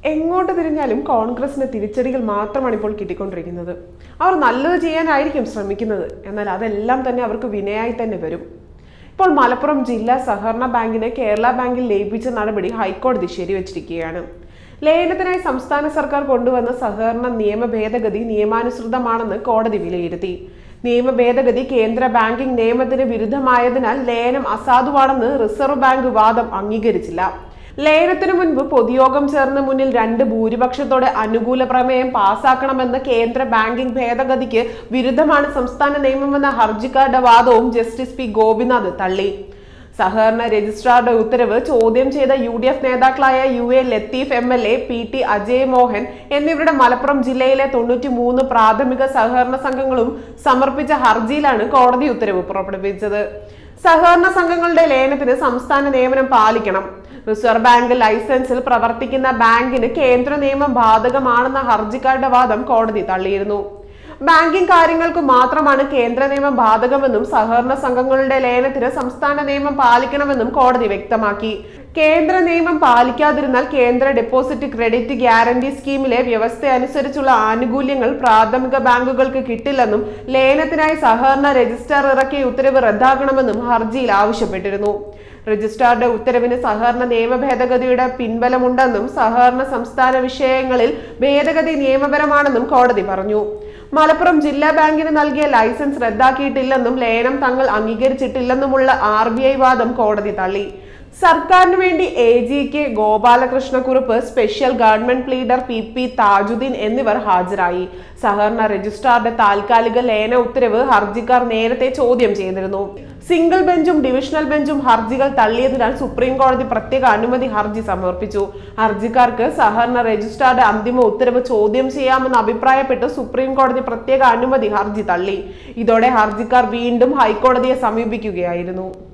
എങ്ങോട്ട് തിരിഞ്ഞാലും കോൺഗ്രസിന് തിരിച്ചടികൾ മാത്രമാണ് ഇപ്പോൾ കിട്ടിക്കൊണ്ടിരിക്കുന്നത് അവർ നല്ലത് ചെയ്യാനായിരിക്കും ശ്രമിക്കുന്നത് എന്നാൽ അതെല്ലാം തന്നെ അവർക്ക് വിനയായി തന്നെ വരും ഇപ്പോൾ മലപ്പുറം ജില്ലാ സഹകരണ ബാങ്കിനെ കേരള ബാങ്കിൽ ലയിപ്പിച്ച നടപടി ഹൈക്കോടതി ശരിവച്ചിരിക്കുകയാണ് ലയനത്തിനായി സംസ്ഥാന സർക്കാർ കൊണ്ടുവന്ന സഹകരണ നിയമ ഭേദഗതി നിയമാനുസൃതമാണെന്ന് കോടതി വിലയിരുത്തി നിയമ ഭേദഗതി കേന്ദ്ര ബാങ്കിംഗ് നിയമത്തിന് വിരുദ്ധമായതിനാൽ ലയനം അസാധുവാണെന്ന് റിസർവ് ബാങ്ക് വാദം അംഗീകരിച്ചില്ല ലയനത്തിനു മുൻപ് പൊതുയോഗം ചേർന്ന് മുന്നിൽ രണ്ട് ഭൂരിപക്ഷത്തോടെ അനുകൂല പ്രമേയം പാസാക്കണമെന്ന കേന്ദ്ര ബാങ്കിംഗ് ഭേദഗതിക്ക് വിരുദ്ധമാണ് സംസ്ഥാന നിയമമെന്ന ഹർജിക്കാരുടെ വാദവും ജസ്റ്റിസ് പി ഗോപിനാഥ് തള്ളി സഹകരണ രജിസ്ട്രാറുടെ ഉത്തരവ് ചോദ്യം ചെയ്ത യു ഡി എഫ് നേതാക്കളായ U A Latheef M L A P T Ajay Mohan എന്നിവരുടെ മലപ്പുറം ജില്ലയിലെ തൊണ്ണൂറ്റി മൂന്ന് പ്രാഥമിക സഹകരണ സംഘങ്ങളും സമർപ്പിച്ച ഹർജിയിലാണ് കോടതി ഉത്തരവ് പുറപ്പെടുവിച്ചത് സഹകരണ സംഘങ്ങളുടെ ലയനത്തിന് സംസ്ഥാന നിയമനം പാലിക്കണം റിസർവ് ബാങ്ക് ലൈസൻസിൽ പ്രവർത്തിക്കുന്ന ബാങ്കിന് കേന്ദ്ര നിയമം ബാധകമാണെന്ന ഹർജിക്കാരുടെ വാദം കോടതി തള്ളിയിരുന്നു ബാങ്കിംഗ് കാര്യങ്ങൾക്ക് മാത്രമാണ് കേന്ദ്ര നിയമം ബാധകമെന്നും സഹകരണ സംഘങ്ങളുടെ ലയനത്തിന് സംസ്ഥാന നിയമം പാലിക്കണമെന്നും കോടതി വ്യക്തമാക്കി കേന്ദ്ര നിയമം പാലിക്കാതിരുന്നാൽ കേന്ദ്ര ഡെപ്പോസിറ്റ് ക്രെഡിറ്റ് ഗ്യാരണ്ടി സ്കീമിലെ വ്യവസ്ഥ അനുസരിച്ചുള്ള ആനുകൂല്യങ്ങൾ പ്രാഥമിക ബാങ്കുകൾക്ക് കിട്ടില്ലെന്നും ലയനത്തിനായി സഹകരണ രജിസ്ട്രാർ ഇറക്കിയ ഉത്തരവ് റദ്ദാക്കണമെന്നും ഹർജിയിൽ ആവശ്യപ്പെട്ടിരുന്നു രജിസ്ട്രാറുടെ ഉത്തരവിന് സഹകരണ നിയമ ഭേദഗതിയുടെ പിൻബലമുണ്ടെന്നും സഹകരണ സംസ്ഥാന വിഷയങ്ങളിൽ ഭേദഗതി നിയമപരമാണെന്നും കോടതി പറഞ്ഞു മലപ്പുറം ജില്ലാ ബാങ്കിന് നൽകിയ ലൈസൻസ് റദ്ദാക്കിയിട്ടില്ലെന്നും ലയനം തങ്ങൾ അംഗീകരിച്ചിട്ടില്ലെന്നുമുള്ള ആർ ബി ഐ വാദം കോടതി തള്ളി സർക്കാരിന് വേണ്ടി A G K Gopalakrishnakurup special government pleader P P Thajudheen എന്നിവർ ഹാജരായി സഹകരണ രജിസ്ട്രാറുടെ താൽക്കാലിക ലയന ഉത്തരവ് ഹർജിക്കാർ നേരത്തെ ചോദ്യം ചെയ്തിരുന്നു സിംഗിൾ ബെഞ്ചും ഡിവിഷണൽ ബെഞ്ചും ഹർജികൾ തള്ളിയതിനാൽ സുപ്രീം കോടതി പ്രത്യേക അനുമതി ഹർജി സമർപ്പിച്ചു ഹർജിക്കാർക്ക് സഹകരണ രജിസ്ട്രാറുടെ അന്തിമ ഉത്തരവ് ചോദ്യം ചെയ്യാമെന്ന് അഭിപ്രായപ്പെട്ട് സുപ്രീം കോടതി പ്രത്യേക അനുമതി ഹർജി തള്ളി ഇതോടെ ഹർജിക്കാർ വീണ്ടും ഹൈക്കോടതിയെ സമീപിക്കുകയായിരുന്നു